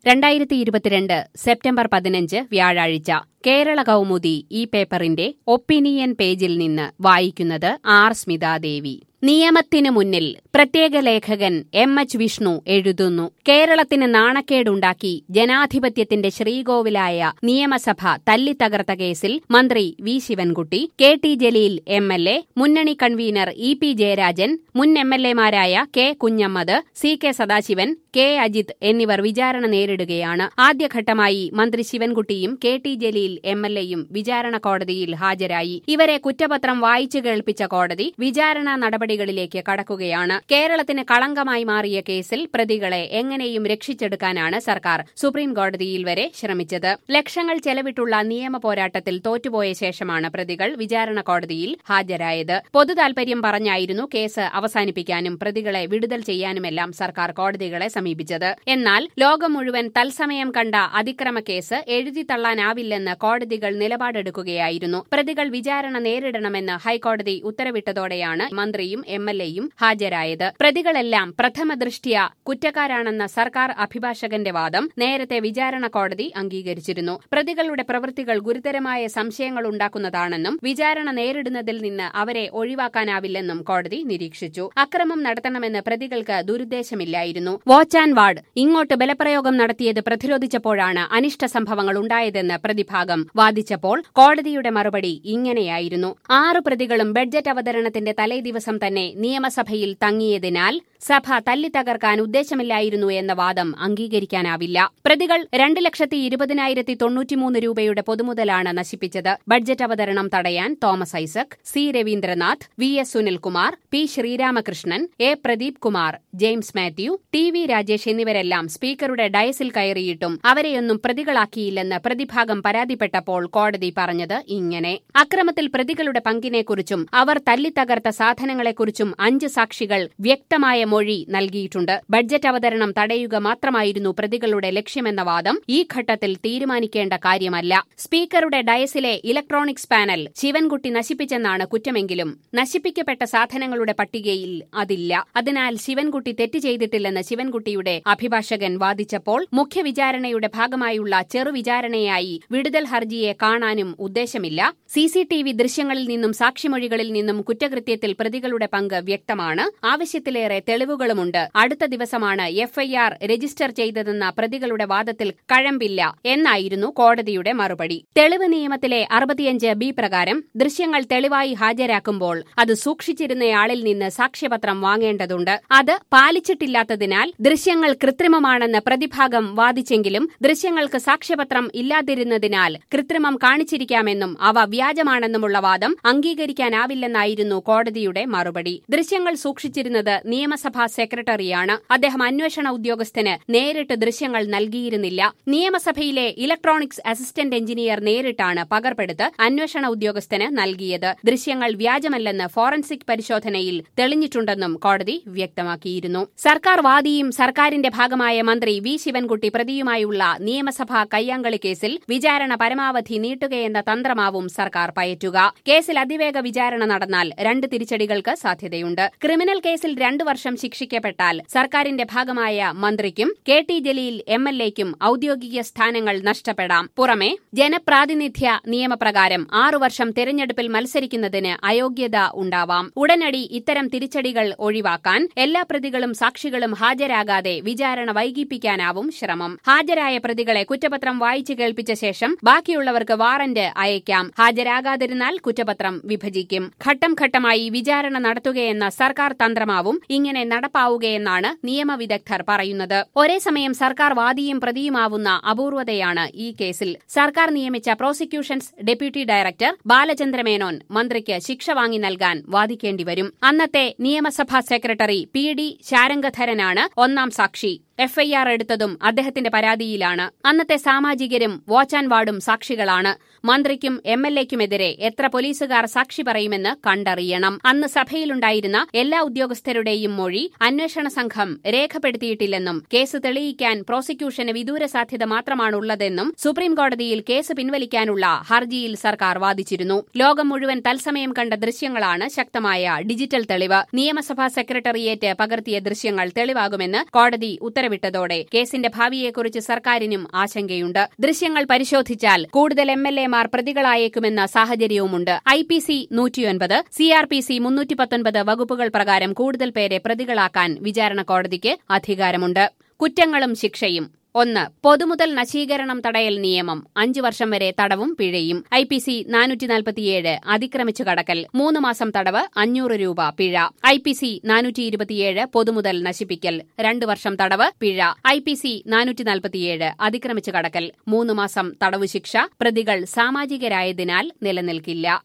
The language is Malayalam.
രണ്ടായിരത്തി ഇരുപത്തിരണ്ട് സെപ്റ്റംബർ പതിനഞ്ച് വ്യാഴാഴ്ച കേരള കൗമുദി ഈ പേപ്പറിന്റെ ഒപ്പീനിയൻ പേജിൽ നിന്ന് വായിക്കുന്നത് ആർ സ്മിതാദേവി നിയമത്തിനു മുന്നിൽ പ്രത്യേക ലേഖകൻ എം എച്ച് വിഷ്ണു എഴുതുന്നു കേരളത്തിന് നാണക്കേടുണ്ടാക്കി ജനാധിപത്യത്തിന്റെ ശ്രീകോവിലായ നിയമസഭ തല്ലിത്തകർത്ത കേസിൽ മന്ത്രി V Sivankutty K T Jaleel M L A മുന്നണി കൺവീനർ ഇ പി ജയരാജൻ മുൻ എം എൽ എമാരായ K Kunhammed C K Sadasivan K Ajith എന്നിവർ വിചാരണ നേരിടുകയാണ് ആദ്യഘട്ടമായി മന്ത്രി ശിവൻകുട്ടിയും K T Jaleel M L എയും വിചാരണ കോടതിയിൽ ഹാജരായി ഇവരെ കുറ്റപത്രം വായിച്ചു കേൾപ്പിച്ച കോടതി വിചാരണ നടപടികളിലേക്ക് കടക്കുകയാണ് കേരളത്തിന് കളങ്കമായി മാറിയ കേസിൽ പ്രതികളെ എങ്ങനെയും രക്ഷിച്ചെടുക്കാനാണ് സർക്കാർ സുപ്രീം കോടതിയിൽ വരെ ശ്രമിച്ചത് ലക്ഷങ്ങൾ ചെലവിട്ടുള്ള നിയമ പോരാട്ടത്തിൽ തോറ്റുപോയ ശേഷമാണ് പ്രതികൾ വിചാരണ കോടതിയിൽ ഹാജരായത് പൊതുതാൽപര്യം പറഞ്ഞായിരുന്നു കേസ് അവസാനിപ്പിക്കാനും പ്രതികളെ വിടുതൽ ചെയ്യാനുമെല്ലാം സർക്കാർ കോടതികളെ സമീപിച്ചത് എന്നാൽ ലോകം മുഴുവൻ തത്സമയം കണ്ട അതിക്രമ കേസ് എഴുതി തള്ളാനാവില്ലെന്ന് കോടതികൾ നിലപാടെടുക്കുകയായിരുന്നു പ്രതികൾ വിചാരണ നേരിടണമെന്ന് ഹൈക്കോടതി ഉത്തരവിട്ടതോടെയാണ് മന്ത്രിയും എം എൽ എയും ഹാജരായത് പ്രതികളെല്ലാം പ്രഥമ ദൃഷ്ട്യ കുറ്റക്കാരാണെന്ന സർക്കാർ അഭിഭാഷകന്റെ വാദം നേരത്തെ വിചാരണ കോടതി അംഗീകരിച്ചിരുന്നു പ്രതികളുടെ പ്രവൃത്തികൾ ഗുരുതരമായ സംശയങ്ങൾ ഉണ്ടാക്കുന്നതാണെന്നും വിചാരണ നേരിടുന്നതിൽ നിന്ന് അവരെ ഒഴിവാക്കാനാവില്ലെന്നും കോടതി നിരീക്ഷിച്ചു അക്രമം നടത്തണമെന്ന് പ്രതികൾക്ക് ദുരുദ്ദേശമില്ലായിരുന്നു വാച്ച് ആൻഡ് വാർഡ് ഇങ്ങോട്ട് ബലപ്രയോഗം നടത്തിയത് പ്രതിരോധിച്ചപ്പോഴാണ് അനിഷ്ട സംഭവങ്ങൾ ഉണ്ടായതെന്ന് പ്രതിഭാഗം വാദിച്ചപ്പോൾ കോടതിയുടെ മറുപടി ഇങ്ങനെയായിരുന്നു ആറ് പ്രതികളും ബഡ്ജറ്റ് അവതരണത്തിന്റെ തലേദിവസം തന്നെ നിയമസഭയിൽ തങ്ങിയതിനാൽ സഭ തല്ലിത്തകർക്കാൻ ഉദ്ദേശമില്ലായിരുന്നു എന്ന വാദം അംഗീകരിക്കാനാവില്ല പ്രതികൾ രണ്ട് ലക്ഷത്തി ഇരുപതിനായിരത്തി തൊണ്ണൂറ്റിമൂന്ന് രൂപയുടെ പൊതുമുതലാണ് നശിപ്പിച്ചത് ബഡ്ജറ്റ് അവതരണം തടയാൻ Thomas Isaac C Raveendranath V S Sunilkumar P Sreeramakrishnan A Pradeep Kumar James Mathew T V Rajesh എന്നിവരെല്ലാം സ്പീക്കറുടെ ഡയസിൽ കയറിയിട്ടും അവരെയൊന്നും പ്രതികളാക്കിയില്ലെന്ന് പ്രതിഭാഗം പരാതിപ്പെട്ടപ്പോൾ കോടതി പറഞ്ഞത് ഇങ്ങനെ അക്രമത്തിൽ പ്രതികളുടെ പങ്കിനെക്കുറിച്ചും അവർ തല്ലിത്തകർത്ത സാധനങ്ങളെക്കുറിച്ചും അഞ്ച് സാക്ഷികൾ വ്യക്തമായ മൊഴി നൽകിയിട്ടുണ്ട് ബഡ്ജറ്റ് അവതരണം തടയുക മാത്രമായിരുന്നു പ്രതികളുടെ ലക്ഷ്യമെന്ന വാദം ഈ ഘട്ടത്തിൽ തീരുമാനിക്കേണ്ട കാര്യമല്ല സ്പീക്കറുടെ ഡയസിലെ ഇലക്ട്രോണിക്സ് പാനൽ ശിവൻകുട്ടി നശിപ്പിച്ചെന്നാണ് കുറ്റമെങ്കിലും നശിപ്പിക്കപ്പെട്ട സാധനങ്ങളുടെ പട്ടികയിൽ അതില്ല അതിനാൽ ശിവൻകുട്ടി തെറ്റ് ചെയ്തിട്ടില്ലെന്ന് ശിവൻകുട്ടിയുടെ അഭിഭാഷകൻ വാദിച്ചപ്പോൾ മുഖ്യവിചാരണയുടെ ഭാഗമായുള്ള ചെറുവിചാരണയായി വിടുതൽ ഹർജിയെ കാണാനും ഉദ്ദേശമില്ല സിസിടിവി ദൃശ്യങ്ങളിൽ നിന്നും സാക്ഷിമൊഴികളിൽ നിന്നും കുറ്റകൃത്യത്തിൽ പ്രതികളുടെ പങ്ക് വ്യക്തമാണ് ആവശ്യത്തിലേറെ തെളിവുകളുമുണ്ട് അടുത്ത ദിവസമാണ് എഫ്ഐആർ രജിസ്റ്റർ ചെയ്തതെന്ന പ്രതികളുടെ വാദത്തിൽ കഴമ്പില്ല എന്നായിരുന്നു കോടതിയുടെ മറുപടി തെളിവ് നിയമത്തിലെ അറുപത്തിയഞ്ച് ബി പ്രകാരം ദൃശ്യങ്ങൾ തെളിവായി ഹാജരാക്കുമ്പോൾ അത് സൂക്ഷിച്ചിരുന്നയാളിൽ നിന്ന് സാക്ഷ്യപത്രം വാങ്ങേണ്ടതുണ്ട് അത് പാലിച്ചിട്ടില്ലാത്തതിനാൽ ദൃശ്യങ്ങൾ കൃത്രിമമാണെന്ന് പ്രതിഭാഗം വാദിച്ചെങ്കിലും ദൃശ്യങ്ങൾക്ക് സാക്ഷ്യപത്രം ഇല്ലാതിരുന്നതിനാൽ കൃത്രിമം കാണിച്ചിരിക്കാമെന്നും അവ വ്യാജമാണെന്നുമുള്ള വാദം അംഗീകരിക്കാനാവില്ലെന്നായിരുന്നു കോടതിയുടെ മറുപടി ദൃശ്യങ്ങൾ സൂക്ഷിച്ചിരുന്നത് നിയമസഭാ സെക്രട്ടറിയാണ് അദ്ദേഹം അന്വേഷണ ഉദ്യോഗസ്ഥന് നേരിട്ട് ദൃശ്യങ്ങൾ നൽകിയിരുന്നില്ല നിയമസഭയിലെ ഇലക്ട്രോണിക്സ് അസിസ്റ്റന്റ് എഞ്ചിനീയർ നേരിട്ടാണ് പകർപ്പെടുത്ത് അന്വേഷണ ഉദ്യോഗസ്ഥന് നൽകിയത് ദൃശ്യങ്ങൾ വ്യാജമല്ലെന്ന് ഫോറൻസിക് പരിശോധനയിൽ തെളിഞ്ഞിട്ടുണ്ടെന്നും കോടതി വ്യക്തമാക്കിയിരുന്നു സർക്കാർ വാദിയും സർക്കാരിന്റെ ഭാഗമായ മന്ത്രി വി ശിവൻകുട്ടി പ്രതിയുമായുള്ള നിയമസഭാ കയ്യാങ്കളി കേസിൽ വിചാരണ പരമാവധി നീട്ടുകയെന്ന തന്ത്രമാവും സർക്കാർ പയറ്റുക കേസിൽ അതിവേഗ വിചാരണ നടന്നാൽ രണ്ട് തിരിച്ചടികൾക്ക് സാധ്യതയുണ്ട് ക്രിമിനൽ കേസിൽ രണ്ടു വർഷം ശിക്ഷിക്കപ്പെട്ടാൽ സർക്കാരിന്റെ ഭാഗമായ മന്ത്രിക്കും K T Jaleel M L എക്കും ഔദ്യോഗിക സ്ഥാനങ്ങൾ നഷ്ടപ്പെടാം പുറമെ ജനപ്രാതിനിധ്യ നിയമപ്രകാരം ആറു വർഷം തെരഞ്ഞെടുപ്പിൽ മത്സരിക്കുന്നതിന് അയോഗ്യത ഉണ്ടാവാം ഉടനടി ഇത്തരം തിരിച്ചടികൾ ഒഴിവാക്കാൻ എല്ലാ പ്രതികളും സാക്ഷികളും ഹാജരാകാതെ വിചാരണ വൈകിപ്പിക്കാനാവും ശ്രമം ഹാജരായ പ്രതികളെ കുറ്റപത്രം വായിച്ചു കേൾപ്പിച്ച ശേഷം ബാക്കിയുള്ളവർക്ക് വാറന്റ് അയക്കാം ഹാജരാകാതിരുന്നാൽ കുറ്റപത്രം വിഭജിക്കും ഘട്ടം ഘട്ടമായി വിചാരണ നടത്തുകയെന്ന സർക്കാർ തന്ത്രമാവും ഇങ്ങനെ നടപ്പാവുകയെന്നാണ് നിയമവിദഗ്ധർ പറയുന്നത് ഒരേ സമയം സർക്കാർ വാദിയും പ്രതിയുമാവുന്ന അപൂർവതയാണ് ഈ കേസിൽ സർക്കാർ നിയമിച്ച പ്രോസിക്യൂഷൻസ് ഡെപ്യൂട്ടി ഡയറക്ടർ ബാലചന്ദ്രമേനോൻ മന്ത്രിക്ക് ശിക്ഷ വാങ്ങി നൽകാൻ വാദിക്കേണ്ടിവരും അന്നത്തെ നിയമസഭാ സെക്രട്ടറി പി ഡി ശാരംഗധരനാണ് ഒന്നാം സാക്ഷി എഫ്ഐആർ എടുത്തതും അദ്ദേഹത്തിന്റെ പരാതിയിലാണ് അന്നത്തെ സാമാജികരും വാച്ച് ആൻഡ് വാർഡും സാക്ഷികളാണ് മന്ത്രിക്കും എം എൽ എക്കുമെതിരെ എത്ര പോലീസുകാർ സാക്ഷി പറയുമെന്ന് കണ്ടറിയണം അന്ന് സഭയിലുണ്ടായിരുന്ന എല്ലാ ഉദ്യോഗസ്ഥരുടെയും മൊഴി അന്വേഷണ സംഘം രേഖപ്പെടുത്തിയിട്ടില്ലെന്നും കേസ് തെളിയിക്കാൻ പ്രോസിക്യൂഷന് വിദൂര സാധ്യത മാത്രമാണുള്ളതെന്നും സുപ്രീം കോടതിയിൽ കേസ് പിൻവലിക്കാനുള്ള ഹർജിയിൽ സർക്കാർ വാദിച്ചിരുന്നു ലോകം മുഴുവൻ തത്സമയം കണ്ട ദൃശ്യങ്ങളാണ് ശക്തമായ ഡിജിറ്റൽ തെളിവ് നിയമസഭാ സെക്രട്ടേറിയറ്റ് പകർത്തിയ ദൃശ്യങ്ങൾ തെളിവാകുമെന്ന് കോടതി ഉത്തരവിട്ടു പുറത്തുവിട്ടതോടെ കേസിന്റെ ഭാവിയെക്കുറിച്ച് സർക്കാരിനും ആശങ്കയുണ്ട് ദൃശ്യങ്ങൾ പരിശോധിച്ചാൽ കൂടുതൽ എം എൽ എമാർ പ്രതികളായേക്കുമെന്ന സാഹചര്യവുമുണ്ട് ഐ പി സി നൂറ്റിയൊൻപത് സി ആർ പി സി മുന്നൂറ്റി പത്തൊൻപത് വകുപ്പുകൾ പ്രകാരം കൂടുതൽ പേരെ പ്രതികളാക്കാൻ വിചാരണ കോടതിക്ക് അധികാരമുണ്ട് കുറ്റങ്ങളും ശിക്ഷയും ഒന്ന് പൊതുമുതൽ നശീകരണം തടയൽ നിയമം അഞ്ചു വർഷം വരെ തടവും പിഴയും ഐ പി സി നാനൂറ്റി നാൽപ്പത്തിയേഴ് അതിക്രമിച്ചു കടക്കൽ മൂന്ന് മാസം തടവ് അഞ്ഞൂറ് രൂപ പിഴ ഐ പി സി നാനൂറ്റി ഇരുപത്തിയേഴ് പൊതുമുതൽ നശിപ്പിക്കൽ രണ്ടു വർഷം തടവ് പിഴ ഐ പി സി നാനൂറ്റി നാൽപ്പത്തിയേഴ് അതിക്രമിച്ചു കടക്കൽ മൂന്ന് മാസം തടവു ശിക്ഷ പ്രതികൾ സാമാജികരായതിനാൽ നിലനിൽക്കില്ല